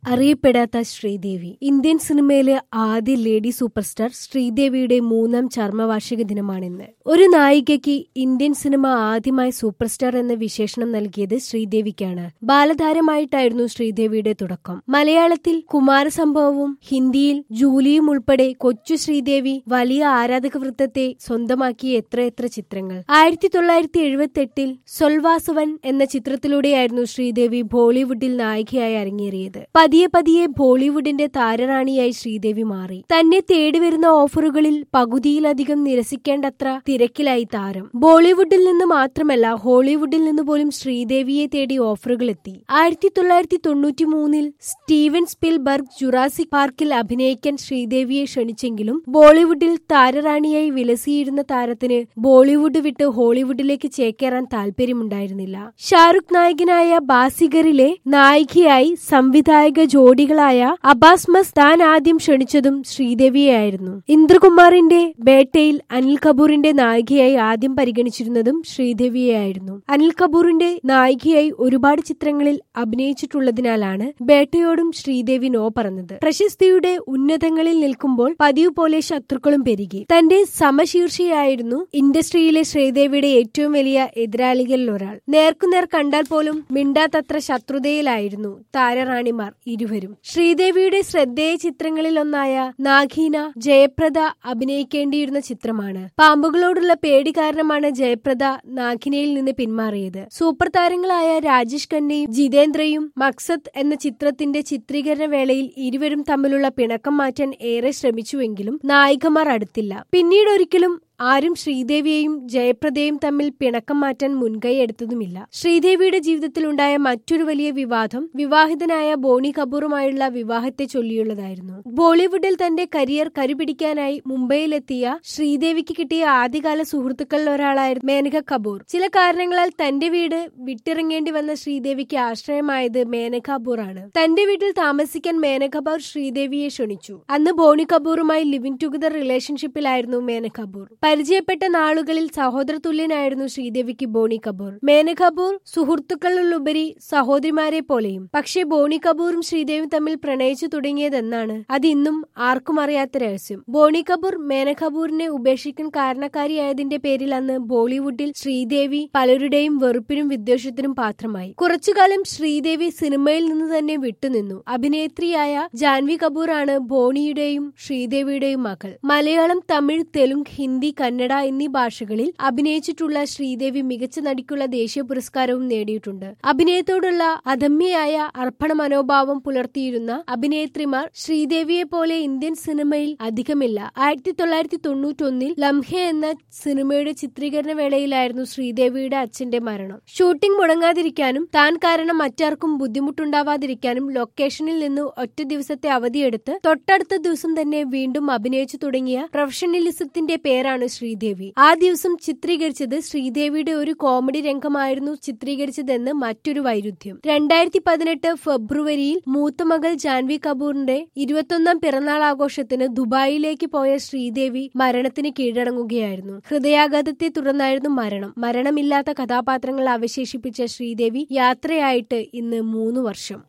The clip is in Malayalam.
അറിയപ്പെടാത്ത ശ്രീദേവി ഇന്ത്യൻ സിനിമയിലെ ആദ്യ ലേഡി സൂപ്പർ സ്റ്റാർ ശ്രീദേവിയുടെ മൂന്നാം ചർമ്മവാർഷിക ദിനമാണിന്ന് ഒരു നായികയ്ക്ക് ഇന്ത്യൻ സിനിമ ആദ്യമായി സൂപ്പർ സ്റ്റാർ എന്ന വിശേഷണം നൽകിയത് ശ്രീദേവിക്കാണ് ബാലതാരമായിട്ടായിരുന്നു ശ്രീദേവിയുടെ തുടക്കം മലയാളത്തിൽ കുമാരസംഭവവും ഹിന്ദിയിൽ ജൂലിയും ഉൾപ്പെടെ കൊച്ചു ശ്രീദേവി വലിയ ആരാധക വൃത്തത്തെ സ്വന്തമാക്കിയ എത്രയെത്ര ചിത്രങ്ങൾ ആയിരത്തി തൊള്ളായിരത്തി എഴുപത്തി എട്ടിൽ സൊൽവാസവൻ എന്ന ചിത്രത്തിലൂടെയായിരുന്നു ശ്രീദേവി ബോളിവുഡിൽ നായികയായി അരങ്ങേറിയത് പതിയെ പതിയെ ബോളിവുഡിന്റെ താരറാണിയായി ശ്രീദേവി മാറി തന്നെ തേടിവരുന്ന ഓഫറുകളിൽ പകുതിയിലധികം നിരസിക്കേണ്ടത്ര തിരക്കിലായി താരം ബോളിവുഡിൽ നിന്ന് മാത്രമല്ല ഹോളിവുഡിൽ നിന്ന് പോലും ശ്രീദേവിയെ തേടി ഓഫറുകൾ എത്തി ആയിരത്തി തൊള്ളായിരത്തി തൊണ്ണൂറ്റി മൂന്നിൽ സ്റ്റീവൻ സ്പിൽബർഗ് ജുറാസിക് പാർക്കിൽ അഭിനയിക്കാൻ ശ്രീദേവിയെ ക്ഷണിച്ചെങ്കിലും ബോളിവുഡിൽ താരറാണിയായി വിലസിയിരുന്ന താരത്തിന് ബോളിവുഡ് വിട്ട് ഹോളിവുഡിലേക്ക് ചേക്കേറാൻ താല്പര്യമുണ്ടായിരുന്നില്ല ഷാറുഖ് നായകനായ ബാസിഗറിലെ നായികയായി സംവിധായക ജോഡികളായ അബ്ബാസ് മസ് താൻ ആദ്യം ക്ഷണിച്ചതും ശ്രീദേവിയെയായിരുന്നു ഇന്ദ്രകുമാറിന്റെ ബേട്ടയിൽ അനിൽ കപൂറിന്റെ നായികയായി ആദ്യം പരിഗണിച്ചിരുന്നതും ശ്രീദേവിയെയായിരുന്നു അനിൽ കപൂറിന്റെ നായികയായി ഒരുപാട് ചിത്രങ്ങളിൽ അഭിനയിച്ചിട്ടുള്ളതിനാലാണ് ബേട്ടയോടും ശ്രീദേവി നോ പറഞ്ഞത് പ്രശസ്തിയുടെ ഉന്നതങ്ങളിൽ നിൽക്കുമ്പോൾ പതിവ് പോലെ ശത്രുക്കളും പെരുകി തന്റെ സമശീർഷയായിരുന്നു ഇൻഡസ്ട്രിയിലെ ശ്രീദേവിയുടെ ഏറ്റവും വലിയ എതിരാളികളിൽ ഒരാൾ നേർക്കുനേർ കണ്ടാൽ പോലും മിണ്ടാത്തത്ര ശത്രുതയിലായിരുന്നു താരറാണിമാർ ഇരുവരും ശ്രീദേവിയുടെ ശ്രദ്ധേയ ചിത്രങ്ങളിൽ ഒന്നായ നാഗീന ജയപ്രദ അഭിനയിക്കേണ്ടിയിരുന്ന ചിത്രമാണ് പാമ്പുകളോടുള്ള പേടി കാരണമാണ് ജയപ്രദ നാഗിനയിൽ നിന്ന് പിന്മാറിയത് സൂപ്പർ താരങ്ങളായ രാജേഷ് ഖന്നയും ജിതേന്ദ്രയും മക്സത്ത് എന്ന ചിത്രത്തിന്റെ ചിത്രീകരണ വേളയിൽ ഇരുവരും തമ്മിലുള്ള പിണക്കം മാറ്റാൻ ഏറെ ശ്രമിച്ചുവെങ്കിലും നായികമാർ അടുത്തില്ല പിന്നീട് ഒരിക്കലും ആരും ശ്രീദേവിയെയും ജയപ്രദയും തമ്മിൽ പിണക്കം മാറ്റാൻ മുൻകൈ എടുത്തതുമില്ല ശ്രീദേവിയുടെ ജീവിതത്തിലുണ്ടായ മറ്റൊരു വലിയ വിവാദം വിവാഹിതനായ ബോണി കപൂറുമായുള്ള വിവാഹത്തെ ചൊല്ലിയുള്ളതായിരുന്നു ബോളിവുഡിൽ തന്റെ കരിയർ കരുപിടിക്കാനായി മുംബൈയിലെത്തിയ ശ്രീദേവിക്ക് കിട്ടിയ ആദ്യകാല സുഹൃത്തുക്കളിൽ ഒരാളായിരുന്നു മേനക കപൂർ ചില കാരണങ്ങളാൽ തന്റെ വീട് വിട്ടിറങ്ങേണ്ടി വന്ന ശ്രീദേവിക്ക് ആശ്രയമായത് മേനക കപൂർ ആണ് തന്റെ വീട്ടിൽ താമസിക്കാൻ മേനക കപൂർ ശ്രീദേവിയെ ക്ഷണിച്ചു അന്ന് ബോണി കപൂറുമായി ലിവിംഗ് ടുഗദർ റിലേഷൻഷിപ്പിലായിരുന്നു മേനക കപൂർ പരിചയപ്പെട്ട നാളുകളിൽ സഹോദരതുല്യനായിരുന്നു ശ്രീദേവിക്ക് ബോണി കപൂർ മേന കപൂർ സുഹൃത്തുക്കളിലുപരി സഹോദരിമാരെ പോലെയും പക്ഷേ ബോണി കപൂറും ശ്രീദേവിയും തമ്മിൽ പ്രണയിച്ചു തുടങ്ങിയതെന്നാണ് അത് ഇന്നും ആർക്കും അറിയാത്ത രഹസ്യം ബോണി കപൂർ മേന കപൂറിനെ ഉപേക്ഷിക്കാൻ കാരണക്കാരിയായതിന്റെ പേരിൽ അന്ന് ബോളിവുഡിൽ ശ്രീദേവി പലരുടെയും വെറുപ്പിനും വിദ്വേഷത്തിനും പാത്രമായി കുറച്ചുകാലം ശ്രീദേവി സിനിമയിൽ നിന്ന് തന്നെ വിട്ടുനിന്നു അഭിനേത്രിയായ ജാൻവി കപൂർ ആണ് ബോണിയുടെയും ശ്രീദേവിയുടെയും മകൾ മലയാളം തമിഴ് തെലുങ്ക് ഹിന്ദി കന്നഡ എന്നീ ഭാഷകളിൽ അഭിനയിച്ചിട്ടുള്ള ശ്രീദേവി മികച്ച നടിക്കുള്ള ദേശീയ പുരസ്കാരവും നേടിയിട്ടുണ്ട് അഭിനയത്തോടുള്ള അദമ്യയായ അർപ്പണ മനോഭാവം പുലർത്തിയിരുന്ന അഭിനേത്രിമാർ ശ്രീദേവിയെ പോലെ ഇന്ത്യൻ സിനിമയിൽ അധികമില്ല ആയിരത്തി തൊള്ളായിരത്തി തൊണ്ണൂറ്റൊന്നിൽ ലംഹെ എന്ന സിനിമയുടെ ചിത്രീകരണ വേളയിലായിരുന്നു ശ്രീദേവിയുടെ അച്ഛന്റെ മരണം ഷൂട്ടിംഗ് മുടങ്ങാതിരിക്കാനും താൻ കാരണം മറ്റാർക്കും ബുദ്ധിമുട്ടുണ്ടാവാതിരിക്കാനും ലൊക്കേഷനിൽ നിന്ന് ഒറ്റ ദിവസത്തെ അവധിയെടുത്ത് തൊട്ടടുത്ത ദിവസം തന്നെ വീണ്ടും അഭിനയിച്ചു തുടങ്ങിയ പ്രൊഫഷണലിസത്തിന്റെ പേരാണ് ശ്രീദേവി ആ ദിവസം ചിത്രീകരിച്ചത് ശ്രീദേവിയുടെ ഒരു കോമഡി രംഗമായിരുന്നു ചിത്രീകരിച്ചതെന്ന് മറ്റൊരു വൈരുദ്ധ്യം രണ്ടായിരത്തി പതിനെട്ട് ഫെബ്രുവരിയിൽ മൂത്ത മകൾ ജാൻവി കപൂറിന്റെ ഇരുപത്തൊന്നാം പിറന്നാൾ ആഘോഷത്തിന് ദുബായിലേക്ക് പോയ ശ്രീദേവി മരണത്തിന് കീഴടങ്ങുകയായിരുന്നു ഹൃദയാഘാതത്തെ തുടർന്നായിരുന്നു മരണം മരണമില്ലാത്ത കഥാപാത്രങ്ങൾ അവശേഷിപ്പിച്ച ശ്രീദേവി യാത്രയായിട്ട് ഇന്ന് മൂന്ന് വർഷം